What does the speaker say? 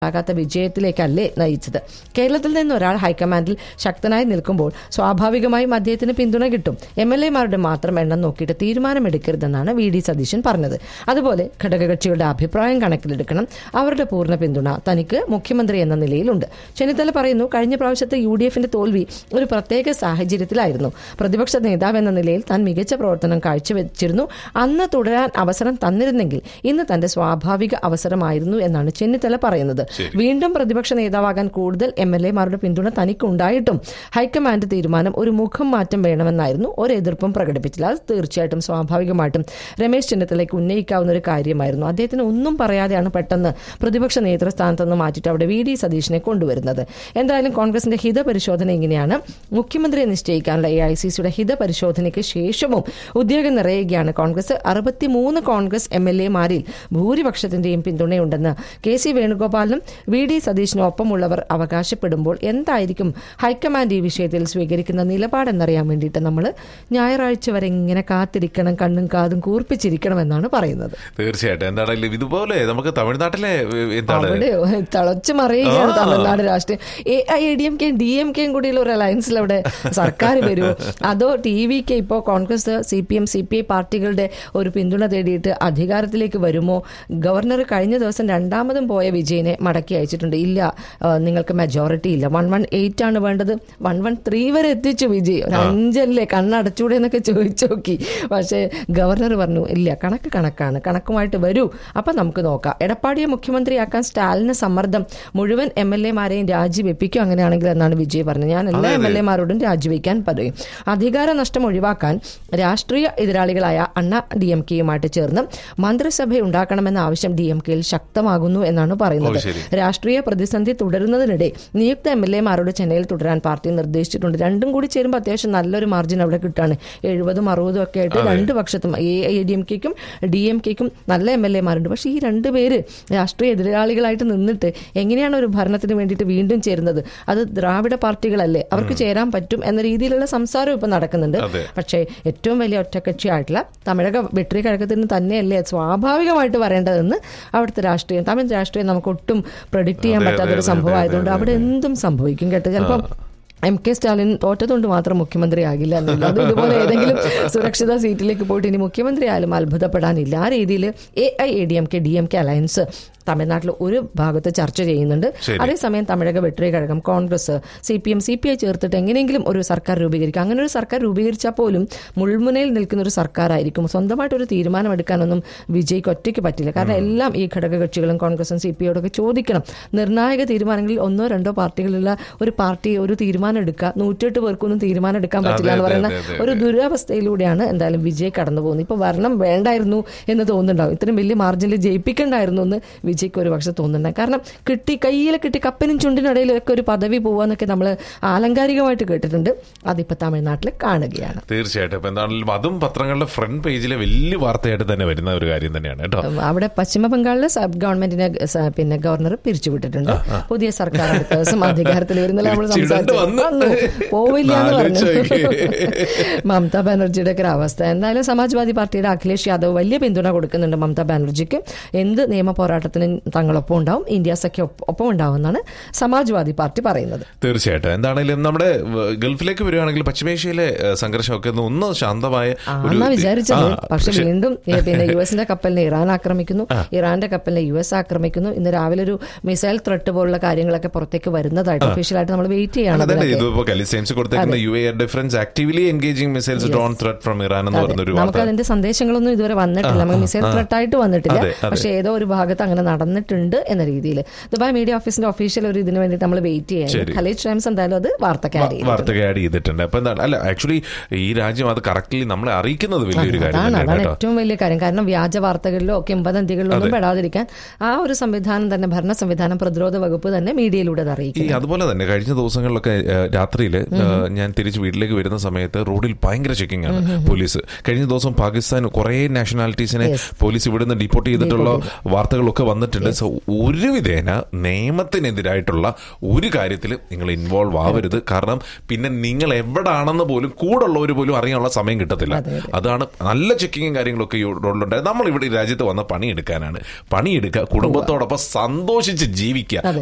ആകാത്ത വിജയത്തിലേക്കല്ലേ നയിച്ചത് കേരളത്തിൽ നിന്ന് ഒരാൾ ഹൈക്കമാൻഡിൽ ശക്തനായി നിൽക്കുമ്പോൾ സ്വാഭാവികമായും അദ്ദേഹത്തിന് പിന്തുണ കിട്ടും എം എൽ എമാരുടെ മാത്രം എണ്ണം നോക്കിയിട്ട് തീരുമാനമെടുക്കരുതെന്നാണ് വി ഡി സതീശൻ പറഞ്ഞത് അതുപോലെ ഘടകകക്ഷികളുടെ അഭിപ്രായം കണക്കിലെടുക്കണം അവരുടെ പൂർണ്ണ പിന്തുണ തനിക്ക് മുഖ്യമന്ത്രി എന്ന നിലയിലുണ്ട് ചെന്നിത്തല പറയുന്നു കഴിഞ്ഞ പ്രാവശ്യത്തെ യു ഡി എഫിന്റെ തോൽവി ഒരു പ്രത്യേക സാഹചര്യത്തിലായിരുന്നു പ്രതിപക്ഷ നേതാവ് എന്ന നിലയിൽ താൻ മികച്ച പ്രവർത്തനം കാഴ്ചവെച്ചിരുന്നു അന്ന് തുടരാൻ അവസരം തന്നിരുന്നെങ്കിൽ ഇന്ന് തന്റെ സ്വാഭാവിക അവസരമായിരുന്നു എന്നാണ് ചെന്നിത്തല പറയുന്നത് വീണ്ടും പ്രതിപക്ഷ നേതാവാകാൻ കൂടുതൽ എം എൽ എമാരുടെ പിന്തുണ തനിക്കുണ്ടായിട്ടും ഹൈക്കമാൻഡ് തീരുമാനം ഒരു മുഖം മാറ്റം വേണമെന്നായിരുന്നു ഒരു എതിർപ്പും പ്രകടിപ്പിച്ചില്ല അത് തീർച്ചയായിട്ടും സ്വാഭാവികമായിട്ടും രമേശ് ചെന്നിത്തലയ്ക്ക് ഉന്നയിക്കാവുന്ന ഒരു കാര്യമായിരുന്നു അദ്ദേഹത്തിന് ഒന്നും പറയാതെയാണ് പെട്ടെന്ന് പ്രതിപക്ഷ നേതൃസ്ഥാനത്ത് നിന്ന് മാറ്റിയിട്ട് അവിടെ വി ഡി സതീഷിനെ കൊണ്ടുവരുന്നത് എന്തായാലും കോൺഗ്രസിന്റെ ഹിതപരിശോധന ഇങ്ങനെയാണ് മുഖ്യമന്ത്രിയെ നിശ്ചയിക്കാനുള്ള എ ഐ സി സിയുടെ ഹിതപരിശോധനയ്ക്ക് ശേഷവും ഉദ്യോഗം നിറയുകയാണ് കോൺഗ്രസ് അറുപത്തിമൂന്ന് കോൺഗ്രസ് എം എൽ എമാരിൽ ഭൂരിപക്ഷത്തിന്റെയും പിന്തുണയുണ്ടെന്ന് കെ സി വേണുഗോപാലിനും വി ഡി സതീഷിനും ഒപ്പമുള്ളവർ അവകാശപ്പെടുമ്പോൾ എന്തായിരിക്കും ഹൈക്കമാൻഡ് ഈ വിഷയത്തിൽ സ്വീകരിക്കുന്ന നിലപാടെന്നറിയാൻ വേണ്ടിയിട്ട് നമ്മൾ ഞായറാഴ്ച വരെ ഇങ്ങനെ കാത്തിരിക്കണം കണ്ണും കാതും കൂർപ്പിച്ചിരിക്കണമെന്നാണ് പറയുന്നത് തീർച്ചയായിട്ടും എന്താണെങ്കിലും ഇതുപോലെ നമുക്ക് തമിഴ്നാട്ടിലെ ഏഹ്, എന്താണ് അവിടെ തിളച്ചു മറിയുകയാണ് തമിഴ്നാട് രാഷ്ട്രീയം എ ഐ ഡി എം കെയും ഡി എം കെയും കൂടിയുള്ള ഒരു അലയൻസിൽ അവിടെ സർക്കാർ വരുമോ അതോ ടി വി കെ ഇപ്പോൾ Congress C P M C P I പാർട്ടികളുടെ ഒരു പിന്തുണ തേടിയിട്ട് അധികാരത്തിലേക്ക് വരുമോ ഗവർണർ കഴിഞ്ഞ ദിവസം രണ്ടാമതും പോയ വിജയനെ മടക്കി അയച്ചിട്ടുണ്ട് ഇല്ല ആ, നിങ്ങൾക്ക് മെജോറിറ്റി ഇല്ല വൺ വൺ എയ്റ്റ് ആണ് വേണ്ടത് വൺ വൺ ത്രീ വരെ എത്തിച്ചു വിജയ് ഒരു അഞ്ചല്ലേ കണ്ണടച്ചൂടെ എന്നൊക്കെ ചോദിച്ചു നോക്കി പക്ഷേ ഗവർണർ പറഞ്ഞു ഇല്ല കണക്ക് കണക്കാണ് കണക്കുമായിട്ട് വരൂ അപ്പം നമുക്ക് നോക്കാം എടപ്പാടിയെ മുഖ്യമന്ത്രിയാക്കാൻ സ്റ്റാലിന് സമ്മർദ്ദം മുഴുവൻ എം എൽ എമാരെയും രാജിവെപ്പിക്കും അങ്ങനെയാണെങ്കിൽ എന്നാണ് വിജയ് പറഞ്ഞത് ഞാൻ എല്ലാ എം എൽ എമാരോടും രാജിവെക്കാൻ പറയും അധികാര നഷ്ടം ഒഴിവാക്കാൻ രാഷ്ട്രീയ എതിരാളികളായ അണ്ണ ഡി എം കെയുമായിട്ട് ചേർന്ന് മന്ത്രിസഭ ഉണ്ടാക്കണമെന്ന ആവശ്യം ഡി എം കെയിൽ ശക്തമാകുന്നു എന്നാണ് പറയുന്നത് ഓ, ശരി. രാഷ്ട്രീയ പ്രതിസന്ധി തുടരുന്നതിനിടെ നിയുക്ത എം എൽ എമാരോട് ചെന്നൈയിൽ തുടരാൻ പാർട്ടി നിർദ്ദേശിച്ചിട്ടുണ്ട് രണ്ടും കൂടി ചേരുമ്പോൾ അത്യാവശ്യം നല്ലൊരു മാർജിൻ അവിടെ കിട്ടാണ് എഴുപതും അറുപതും ഒക്കെ ആയിട്ട് രണ്ട് പക്ഷത്തും എ ഐ ഡി എം കെക്കും ഡി എം കെക്കും നല്ല എം എൽ എമാരുണ്ട് പക്ഷേ ഈ രണ്ട് പേര് രാഷ്ട്രീയ എതിരാളികളായിട്ട് നിന്നിട്ട് എങ്ങനെയാണ് ഒരു ഭരണത്തിന് വേണ്ടിയിട്ട് വീണ്ടും ചേരുന്നത് അത് ദ്രാവിഡ പാർട്ടികളല്ലേ അവർക്ക് ചേരാൻ പറ്റും എന്ന രീതിയിലുള്ള സംസാരം ഇപ്പം നടക്കുന്നുണ്ട് അതെ. പക്ഷേ ഏറ്റവും വലിയ ഒറ്റക്കക്ഷിയായിട്ടുള്ള തമിഴക വെട്രി കഴകത്തിന് തന്നെയല്ലേ സ്വാഭാവികമായിട്ട് വരേണ്ടതെന്ന് അവിടുത്തെ രാഷ്ട്രീയം തമിഴ് രാഷ്ട്രീയം നമുക്ക് ഒട്ടും പ്രഡിക്റ്റ് ചെയ്യാൻ അതെ, അതെ, പറ്റാത്തൊരു അതെ, സംഭവം അതെ, ആയതുകൊണ്ട് അതെ, അവിടെ എന്തും സംഭവിക്കും കേട്ടോ ചിലപ്പം എം കെ സ്റ്റാലിൻ തോറ്റതുകൊണ്ട് മാത്രം മുഖ്യമന്ത്രി ആകില്ല എന്നില്ല അത് ഇതുപോലെ ഏതെങ്കിലും സുരക്ഷിത സീറ്റിലേക്ക് പോയിട്ട് ഇനി മുഖ്യമന്ത്രി ആയാലും അത്ഭുതപ്പെടാനില്ല ആ രീതിയിൽ A I A D M K D M K alliance തമിഴ്നാട്ടിൽ ഒരു ഭാഗത്ത് ചർച്ച ചെയ്യുന്നുണ്ട് ശരി. അതേസമയം Tamilaga Vettri Kazhagam Congress C P M C P I ചേർത്തിട്ട് എങ്ങനെയെങ്കിലും ഒരു സർക്കാർ രൂപീകരിക്കും അങ്ങനെ ഒരു സർക്കാർ രൂപീകരിച്ചാൽ പോലും മുൾമുനയിൽ നിൽക്കുന്ന ഒരു സർക്കാരായിരിക്കും സ്വന്തമായിട്ട് ഒരു തീരുമാനമെടുക്കാനൊന്നും വിജയ്ക്ക് ഒറ്റയ്ക്ക് പറ്റില്ല കാരണം എല്ലാം ഈ ഘടകകക്ഷികളും കോൺഗ്രസും സി പി ഐയോടൊക്കെ ചോദിക്കണം നിർണായക തീരുമാനങ്ങളിൽ ഒന്നോ രണ്ടോ പാർട്ടികളുള്ള ഒരു പാർട്ടി ഒരു തീരുമാനം എടുക്കുക നൂറ്റെട്ട് പേർക്കൊന്നും തീരുമാനം എടുക്കാൻ പറ്റില്ല എന്ന് അതെ, പറയുന്ന അതെ, അതെ, ഒരു ദുരവസ്ഥയിലൂടെയാണ് എന്തായാലും വിജയ് കടന്നു പോകുന്നത് ഇപ്പൊ ഭരണം വേണ്ടായിരുന്നു എന്ന് തോന്നുന്നുണ്ടാവും ഇത്രയും വലിയ മാർജിനിൽ ജയിപ്പിക്കണ്ടായിരുന്നു എന്ന് വിജയ്ക്ക് ഒരു പക്ഷെ തോന്നുന്നുണ്ടാവും കാരണം കിട്ടി കയ്യിൽ കിട്ടി കപ്പനും ചുണ്ടിനിടയിലൊക്കെ ഒരു പദവി പോവാന്നൊക്കെ നമ്മൾ ആലങ്കാരികമായിട്ട് കേട്ടിട്ടുണ്ട് അതിപ്പോ തമിഴ്നാട്ടിൽ കാണുകയാണ് തീർച്ചയായിട്ടും ഇപ്പൊ എന്താണെങ്കിലും അതും പത്രങ്ങളുടെ ഫ്രണ്ട് പേജിലെ വലിയ വാർത്തയായിട്ട് തന്നെ വരുന്ന ഒരു കാര്യം തന്നെയാണ് കേട്ടോ ഉം, അവിടെ പശ്ചിമ ബംഗാളിലെ സബ് ഗവൺമെന്റിനെ സ- പിന്നെ ഗവർണർ പിരിച്ചുവിട്ടിട്ടുണ്ട് പുതിയ സർക്കാർ അടുത്ത ദിവസം അധികാരത്തിൽ വരുന്നില്ല നമ്മൾ പിരിച്ചുവിടേണ്ടി സംസാരിച്ചു വന്നു. വന്നു. പോവില്ല എന്ന് പറഞ്ഞു ആലോചിച്ച് മമതാ ബാനർജിയുടെ ഒക്കെ ഒരു അവസ്ഥ എന്തായാലും സമാജ്വാദി പാർട്ടിയുടെ അഖിലേഷ് യാദവ് വലിയ പിന്തുണ കൊടുക്കുന്നുണ്ട് മമതാ ബാനർജിക്ക് എന്ത് നിയമ പോരാട്ടത്തിനും തങ്ങളൊപ്പം ഉണ്ടാവും ഇന്ത്യ സഖ്യ ഒപ്പ- ഒപ്പം ഉണ്ടാവും എന്നാണ് സമാജ്വാദി പാർട്ടി പറയുന്നത് തീർച്ചയായിട്ടും എന്താണെങ്കിലും നമ്മുടെ ഏഹ്, ഗൾഫിലേക്ക് വരികയാണെങ്കിൽ പശ്ചിമേഷ്യയിലെ ഏഹ്, സംഘർഷമൊക്കെ ഒന്ന് ഒന്ന് ശാന്തമായ ഒരു ആന്നാ വിചാരിച്ചത് ആ, പക്ഷെ വീണ്ടും ഏ, പിന്നെ യു എസിന്റെ കപ്പലിനെ ഇറാൻ ആക്രമിക്കുന്നു ഇറാന്റെ കപ്പലിനെ യു എസ് ആക്രമിക്കുന്നു ഇന്ന് രാവിലെ ഒരു മിസൈൽ ത്രെട്ട് പോലുള്ള കാര്യങ്ങളൊക്കെ പുറത്തേക്ക് വരുന്നതായിട്ട് ഒഫീഷ്യലായിട്ട് നമ്മൾ വെയിറ്റ് ചെയ്യാണ് അതന്നെ അതിനൊക്കെ. ഇതിപ്പോ കലിസ് ടൈംസ് കൊടുത്തേക്കുന്ന U A defence actively engaging missiles drone threat from Iran എന്ന് പറയുന്ന ഒരു നമുക്ക് വാർത്ത അതിന്റെ സന്ദേശങ്ങളൊന്നും ഇതുവരെ വന്നിട്ടില്ല നമുക്ക് മിസൈൽ ത്രെട്ട് ആയിട്ട് വന്നിട്ടില്ല അതെ, അതെ. പക്ഷെ ഏതോ ഒരു ഭാഗത്ത് അങ്ങനെ നടന്നിട്ടുണ്ട് എന്ന രീതിയിൽ ദുബായ് മീഡിയ ഓഫീസിന്റെ ഒഫീഷ്യൽ ഒരു ഇതിന് വേണ്ടിയിട്ട് നമ്മൾ വെയിറ്റ് ചെയ്യാൻ ശരി. ഖലീജ് ടൈംസ് എന്തായാലും അത് വാർത്തക്ക് ആഡ് ചെയ്യും വാർത്തകൾ ആഡ് ചെയ്തിട്ടുണ്ട് അപ്പൊ എന്താണ് അല്ല ആക്ച്വലി ഈ രാജ്യം അത് കറക്റ്റ്ലി നമ്മളെ അറിയിക്കുന്നത് വലിയൊരു കാര്യം അതാണ് തന്നെയാണ് അതാണ് കേട്ടോ ഏറ്റവും വലിയ കാര്യം കാരണം വ്യാജ വാർത്തകളിലോ കിംവദന്തികളിലോ ഒന്നും പെടാതിരിക്കാൻ ആ ഒരു സംവിധാനം തന്നെ ഭരണ സംവിധാനം പ്രതിരോധ വകുപ്പ് തന്നെ മീഡിയയിലൂടെ അത് ഈ അറിയിക്കും അതുപോലെ തന്നെ കഴിഞ്ഞ ദിവസങ്ങളിലൊക്കെ രാത്രിയിൽ ഞാൻ തിരിച്ച് വീട്ടിലേക്ക് വരുന്ന സമയത്ത് റോഡിൽ ഭയങ്കര ചെക്കിംഗ് ആണ് പോലീസ് കഴിഞ്ഞ ദിവസം പാകിസ്ഥാൻ കുറെ നാഷണാലിറ്റീസിനെ പോലീസ് ഇവിടുന്ന് ഡിപ്പോർട്ട് ചെയ്തിട്ടുള്ള വാർത്തകളൊക്കെ വന്നിട്ടുണ്ട് വന്നിട്ടുണ്ട് സോ ഒരു വിധേന നിയമത്തിനെതിരായിട്ടുള്ള ഒരു കാര്യത്തിൽ നിങ്ങൾ ഇൻവോൾവ് ആവരുത് കാരണം പിന്നെ നിങ്ങൾ എവിടാണെന്ന് പോലും കൂടെ ഉള്ളവർ പോലും അറിയാനുള്ള സമയം കിട്ടത്തില്ല അതെ, അതെ. അതാണ് നല്ല ചെക്കിങ്ങും കാര്യങ്ങളൊക്കെ ഈ റോഡിലുണ്ട് നമ്മൾ ഇവിടെ ഈ രാജ്യത്ത് വന്ന പണിയെടുക്കാനാണ് പണിയെടുക്കുക കുടുംബത്തോടൊപ്പം സന്തോഷിച്ച് ജീവിക്കുക അതെ.